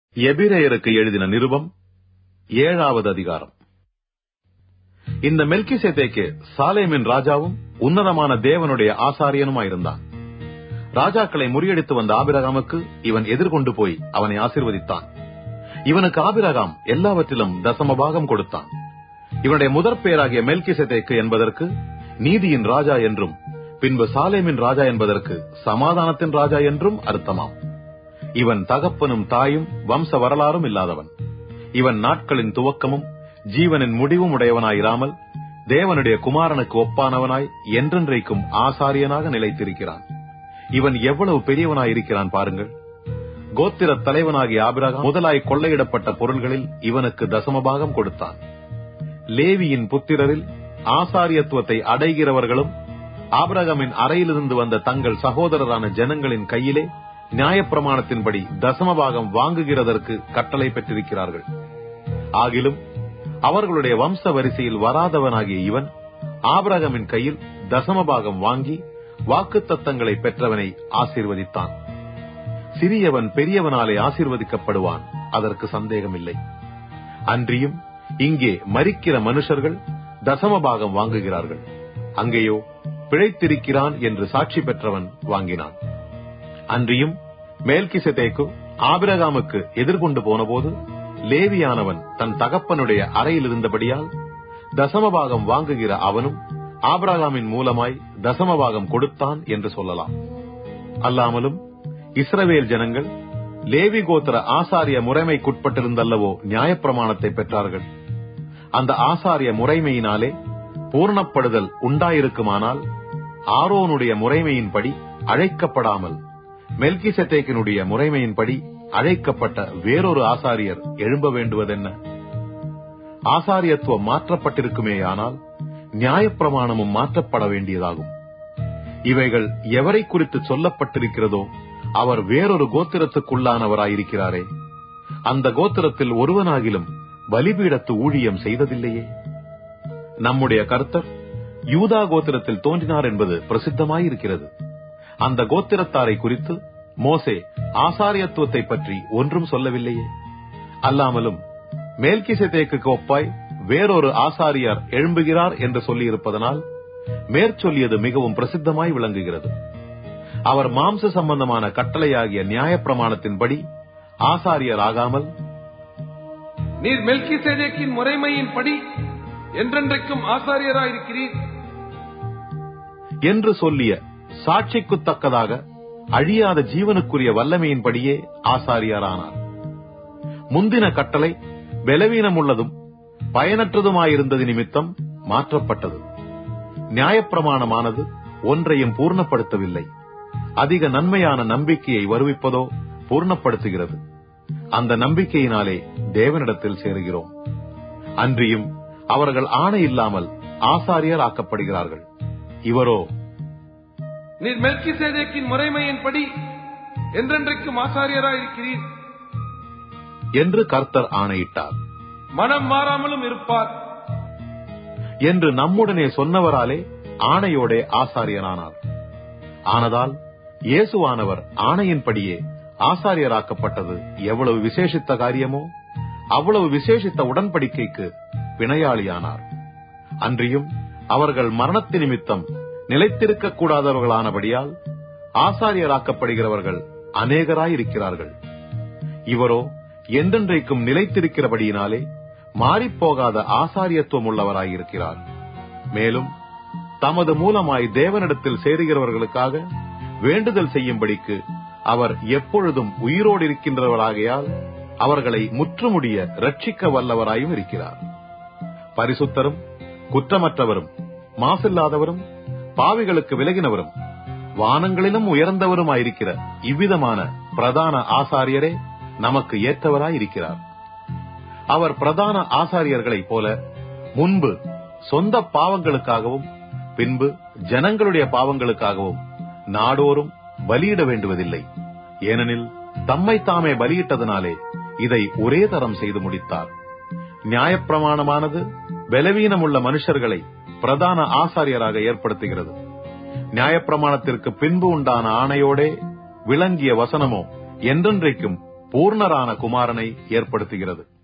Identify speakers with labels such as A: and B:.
A: எபிரேயருக்கு எழுதின நிருபம் ஏழாவது அதிகாரம் இந்த மெல்கிசேதேக்கு சாலேமின் ராஜாவும் உன்னதமான தேவனுடைய ஆசாரியனுமாயிருந்தான் ராஜாக்களை முறியடித்து வந்த ஆபிரகாமுக்கு இவன் எதிர்கொண்டு போய் அவனை ஆசீர்வதித்தான் இவனுக்கு ஆபிரகாம் எல்லாவற்றிலும் தசமபாகம் கொடுத்தான் இவனுடைய முதற் பேராகிய மெல்கிசேதேக்கு என்பதற்கு நீதியின் ராஜா என்றும் பின்பு சாலேமின் ராஜா என்பதற்கு சமாதானத்தின் ராஜா என்றும் அர்த்தமாம் இவன் தகப்பனும் தாயும் வம்ச வரலாறும் இல்லாதவன் இவன் நாட்களின் துவக்கமும் ஜீவனின் முடிவும் உடையவனாயிராமல் தேவனுடைய குமாரனுக்கு ஒப்பானவனாய் என்றென்றைக்கும் ஆசாரியனாக நிலைத்திருக்கிறான் இவன் எவ்வளவு பெரியவனாயிருக்கிறான் பாருங்கள் கோத்திர தலைவனாகிய ஆபிரகாம் முதலாய் கொள்ளையிடப்பட்ட பொருள்களில் இவனுக்கு தசமபாகம் கொடுத்தான் லேவியின் புத்திரரில் ஆசாரியத்துவத்தை அடைகிறவர்களும் ஆபிரகாமின் அறையிலிருந்து வந்த தங்கள் சகோதரரான ஜனங்களின் கையிலே நியாயப்பிரமாணத்தின்படி தசமபாகம் வாங்குகிறதற்கு கட்டளை பெற்றிருக்கிறார்கள் ஆகிலும் அவர்களுடைய வம்ச வரிசையில் வராதவனாகிய இவன் ஆபிரகமின் கையில் தசமபாகம் வாங்கி வாக்குத்தத்தங்களை பெற்றவனை ஆசீர்வதித்தான் சிறியவன் பெரியவனாலே ஆசீர்வதிக்கப்படுவான் அதற்கு சந்தேகமில்லை அன்றியும் இங்கே மரிக்கிற மனுஷர்கள் தசமபாகம் வாங்குகிறார்கள் அங்கேயோ பிழைத்திருக்கிறான் என்று சாட்சி பெற்றவன் வாங்கினான் அன்றியும் மேல்கிசதேக்கு ஆபிரகாமுக்கு எதிர்கொண்டு போனபோது லேவியானவன் தன் தகப்பனுடைய அறையில் இருந்தபடியால் தசமபாகம் வாங்குகிற அவனும் ஆபிரகாமின் மூலமாய் தசமபாகம் கொடுத்தான் என்று சொல்லலாம் அல்லாமலும் இஸ்ரவேல் ஜனங்கள் லேவி கோத்திர ஆசாரிய முறைமைக்குட்பட்டிருந்தல்லவோ நியாயப்பிரமாணத்தை பெற்றார்கள் அந்த ஆசாரிய முறைமையினாலே பூர்ணப்படுதல் உண்டாயிருக்குமானால் ஆரோனுடைய முறைமையின்படி அழைக்கப்படாமல் மெல்கிசெத்தேக்கினுடைய முறைமையின்படி அழைக்கப்பட்ட வேறொரு ஆசாரியர் எழும்ப வேண்டுவதென்ன ஆசாரியத்துவம் மாற்றப்பட்டிருக்குமேயானால் நியாயப்பிரமாணமும் மாற்றப்பட வேண்டியதாகும் இவைகள் எவரை குறித்து சொல்லப்பட்டிருக்கிறதோ அவர் வேறொரு கோத்திரத்துக்குள்ளானவராயிருக்கிறாரே அந்த கோத்திரத்தில் ஒருவனாகிலும் பலிபீடத்து ஊழியம் செய்ததில்லையே நம்முடைய கர்த்தர் யூதா கோத்திரத்தில் தோன்றினார் என்பது பிரசித்தமாயிருக்கிறது அந்த கோத்திரத்தாரை குறித்து மோசே ஆசாரியத்துவத்தை பற்றி ஒன்றும் சொல்லவில்லையே அல்லாமலும் மேல்கிசைதேக்கு ஒப்பாய் வேறொரு ஆசாரியார் எழும்புகிறார் என்று சொல்லியிருப்பதனால் மேற்சொல்லியது மிகவும் பிரசித்தமாய் விளங்குகிறது அவர் மாம்ச சம்பந்தமான கட்டளையாகிய நியாயப்பிரமாணத்தின்படி ஆசாரியர் ஆகாமல்
B: நீர் மெல்கிசேதேக்கின் முறைமையின்படி என்றென்றைக்கும் ஆசாரியராயிருக்கிறீர்
A: என்று சொல்லிய சாட்சிக்குத்தக்கதாக அழியாத ஜீவனுக்குரிய வல்லமையின்படியே ஆசாரியாரானார் முந்தின கட்டளை பலவீனமுள்ளதும் பயனற்றதுமாயிருந்தது நிமித்தம் மாற்றப்பட்டது நியாயப்பிரமாணமானது ஒன்றையும் பூர்ணப்படுத்தவில்லை அதிக நன்மையான நம்பிக்கையை வருவிப்பதோ பூர்ணப்படுத்துகிறது அந்த நம்பிக்கையினாலே தேவனிடத்தில் சேருகிறோம் அன்றியும் அவர்கள் ஆணை இல்லாமல் ஆசாரியர் ஆக்கப்படுகிறார்கள் இவரோ
B: நீர் மெல்கிசேதேக்கின் முறைமையின்படி என்றென்றைக்கும் ஆசாரியராயிருக்கிறீர்
A: என்று கர்த்தர் ஆணையிட்டார்
B: மனம் மாறாமலும் இருப்பார்
A: என்று நம்முடனே சொன்னவராலே ஆணையோடே ஆசாரியனானார் ஆனதால் இயேசுவானவர் ஆணையின்படியே ஆசாரியராக்கப்பட்டது எவ்வளவு விசேஷித்த காரியமோ அவ்வளவு விசேஷித்த உடன்படிக்கைக்கு பிணையாளியானார் அன்றியும் அவர்கள் மரணத்து நிமித்தம் நிலைத்திருக்க கூடாதவர்களானபடியால் ஆசாரியராக்கப்படுகிறவர்கள் அநேகராயிருக்கிறார்கள் இவரோ என்றென்றைக்கும் நிலைத்திருக்கிறபடியினாலே மாறிப்போகாத ஆசாரியத்துவம் உள்ளவராயிருக்கிறார் மேலும் தமது மூலமாய் தேவனிடத்தில் சேருகிறவர்களுக்காக வேண்டுதல் செய்யும்படிக்கு அவர் எப்பொழுதும் உயிரோடு இருக்கின்றவராகையால் அவர்களை முற்றுமுடிய ரட்சிக்க வல்லவராயும் இருக்கிறார் பரிசுத்தரும் குற்றமற்றவரும் மாசில்லாதவரும் பாவிகளுக்கு விலகினவரும் வானங்களிலும் உயர்ந்தவருமாயிருக்கிற இவ்விதமான பிரதான ஆசாரியரே நமக்கு ஏற்றவராயிருக்கிறார் அவர் பிரதான ஆசாரியர்களைப் போல முன்பு சொந்த பாவங்களுக்காகவும் பின்பு ஜனங்களுடைய பாவங்களுக்காகவும் நாடோறும் பலியிட வேண்டுவதில்லை ஏனெனில் தம்மை தாமே பலியிட்டதனாலே இதை ஒரே தரம் செய்து முடித்தார் நியாயப்பிரமாணமானது பலவீனமுள்ள மனுஷர்களை பிரதான ஆசாரியராக ஏற்படுத்துகிறது நியாயப்பிரமாணத்திற்கு பின்பு உண்டான ஆணையோடே விளங்கிய வசனமோ என்றென்றைக்கும் பூர்ணரான குமாரனை ஏற்படுத்துகிறது